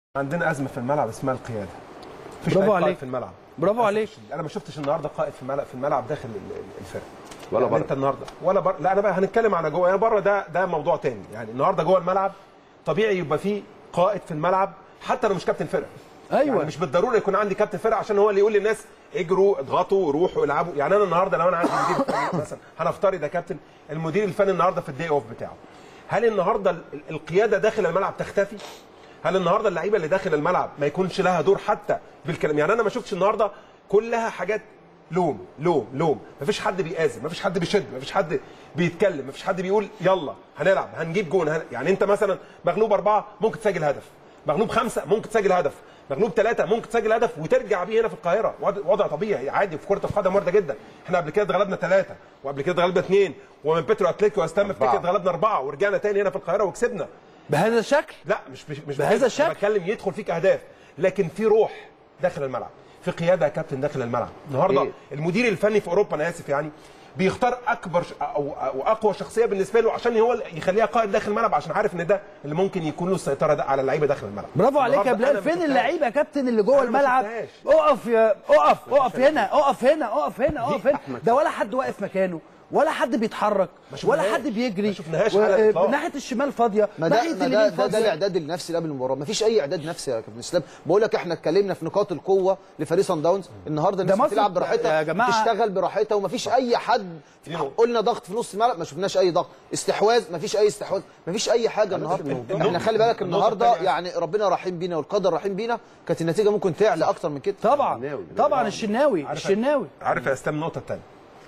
عندنا ازمه في الملعب اسمها القياده مفيش برافو أي قائد عليك. في الملعب برافو للأسف عليك. الشديد. انا ما شفتش النهارده قائد في الملعب في الملعب داخل ال- ال- الفرقه ولا يعني بره. انت النهارده ولا بره لا انا بقى هنتكلم على جوه انا بره ده ده موضوع تاني يعني النهارده جوه الملعب طبيعي يبقى في قائد في الملعب حتى لو مش كابتن فرقه أيوة. يعني مش بالضروره يكون عندي كابتن فرقه عشان هو اللي يقول للناس اجروا اضغطوا روحوا العبوا يعني انا النهارده لو انا عندي مدير فني مثلا هنفترض يا كابتن المدير الفني النهارده في الدي اوف بتاعه هل النهارده ال- ال- القياده داخل الملعب تختفي؟ هل النهارده اللعيبه اللي داخل الملعب ما يكونش لها دور حتى بالكلام يعني انا ما شفتش النهارده كلها حاجات لوم لوم لوم مفيش حد بيآزم مفيش حد بيشد مفيش حد بيتكلم مفيش حد بيقول يلا هنلعب هنجيب جون هن... يعني انت مثلا مغلوب اربعه ممكن تسجل هدف مغلوب خمسه ممكن تسجل هدف مغلوب ثلاثه ممكن تسجل هدف وترجع بيه هنا في القاهره وضع وضع طبيعي عادي في كره القدم وارده جدا احنا قبل كده اتغلبنا ثلاثه وقبل كده اتغلبنا اثنين ومن بيترو اتليكو استلم افتكر اتغلبنا اربعه ورجعنا تاني هنا في القاهره وكسبنا بهذا الشكل لا مش مش, مش بهذا بكده. الشكل؟ انا بتكلم يدخل فيك اهداف لكن في روح داخل الملعب في قياده يا كابتن داخل الملعب النهارده إيه؟ المدير الفني في اوروبا انا اسف يعني بيختار اكبر ش... او او اقوى شخصيه بالنسبه له عشان هو اللي يخليها قائد داخل الملعب عشان عارف ان ده اللي ممكن يكون له السيطره ده على اللعيبه داخل الملعب برافو عليك يا النهاردة أنا بلال ما فين شفتهاش. اللعيبه يا كابتن اللي جوه أنا ما الملعب شفتهاش. اقف يا اقف اقف هنا اقف هنا اقف هنا اقف هنا ده ولا حد واقف مكانه ولا حد بيتحرك ولا شفناهاش. حد بيجري ما شفناهاش و- على الإطلاق. ناحيه الشمال فاضيه ما ناحيه ده ما اليمين ده, ده, ده فاضيه الاعداد النفسي اللي قبل المباراه ما فيش اي اعداد نفسي يا كابتن اسلام بقول لك احنا اتكلمنا في نقاط القوه لفريق صن داونز النهارده الناس مصر بتلعب براحتها يا جماعة. بتشتغل براحتها وما فيش اي حد نينو. قلنا ضغط في نص الملعب ما شفناش اي ضغط استحواذ ما فيش اي استحواذ ما فيش اي حاجه النهارده النقطة- احنا خلي بالك النقطة النهارده التانية. يعني ربنا رحيم بينا والقدر رحيم بينا كانت النتيجه ممكن تعلى اكتر من كده طبعا الشناوي. طبعا الشناوي عارف- الشناوي عارف يا اسلام النقطه الثانيه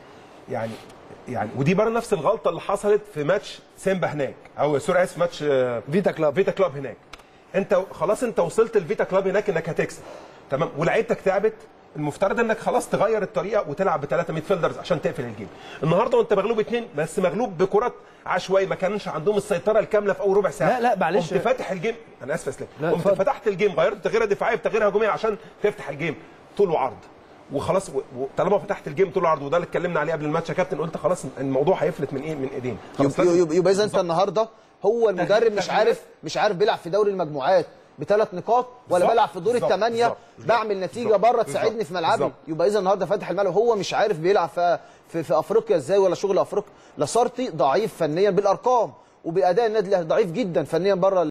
يعني يعني ودي برضه نفس الغلطه اللي حصلت في ماتش سيمبا هناك او سوري اسف ماتش آه، فيتا كلاب فيتا كلاب هناك انت خلاص انت وصلت الفيتا كلاب هناك انك هتكسب تمام ولعيبتك تعبت المفترض انك خلاص تغير الطريقه وتلعب بثلاثه ميد فيلدرز عشان تقفل الجيم النهارده وانت مغلوب اثنين بس مغلوب بكرات عشوائي ما كانش عندهم السيطره الكامله في اول ربع ساعه لا، لا، معلش. قمت فاتح الجيم انا اسف يا اسلام لا، قمت اتفضل. فتحت الجيم غيرت تغييره دفاعيه بتغيير هجوميه عشان تفتح الجيم طول وعرض وخلاص و- وطالما فتحت الجيم طول العرض وده اللي اتكلمنا عليه قبل الماتش يا كابتن قلت خلاص الموضوع هيفلت من ايه من ايدين خلاص يبقى, لازم- يبقى, يبقى اذا انت النهارده هو المدرب مش عارف مش عارف بيلعب في دوري المجموعات بثلاث نقاط ولا بالظبط، بلعب في دور بالظبط، الثمانيه بالظبط، بالظبط، بعمل نتيجه بالظبط، بره تساعدني بالظبط، في ملعبي بالظبط. يبقى اذا النهارده فاتح الملعب هو مش عارف بيلعب في في, في افريقيا ازاي ولا شغل افريقيا لاسارتي ضعيف فنيا بالارقام وباداء النادي الاهلي ضعيف جدا فنيا بره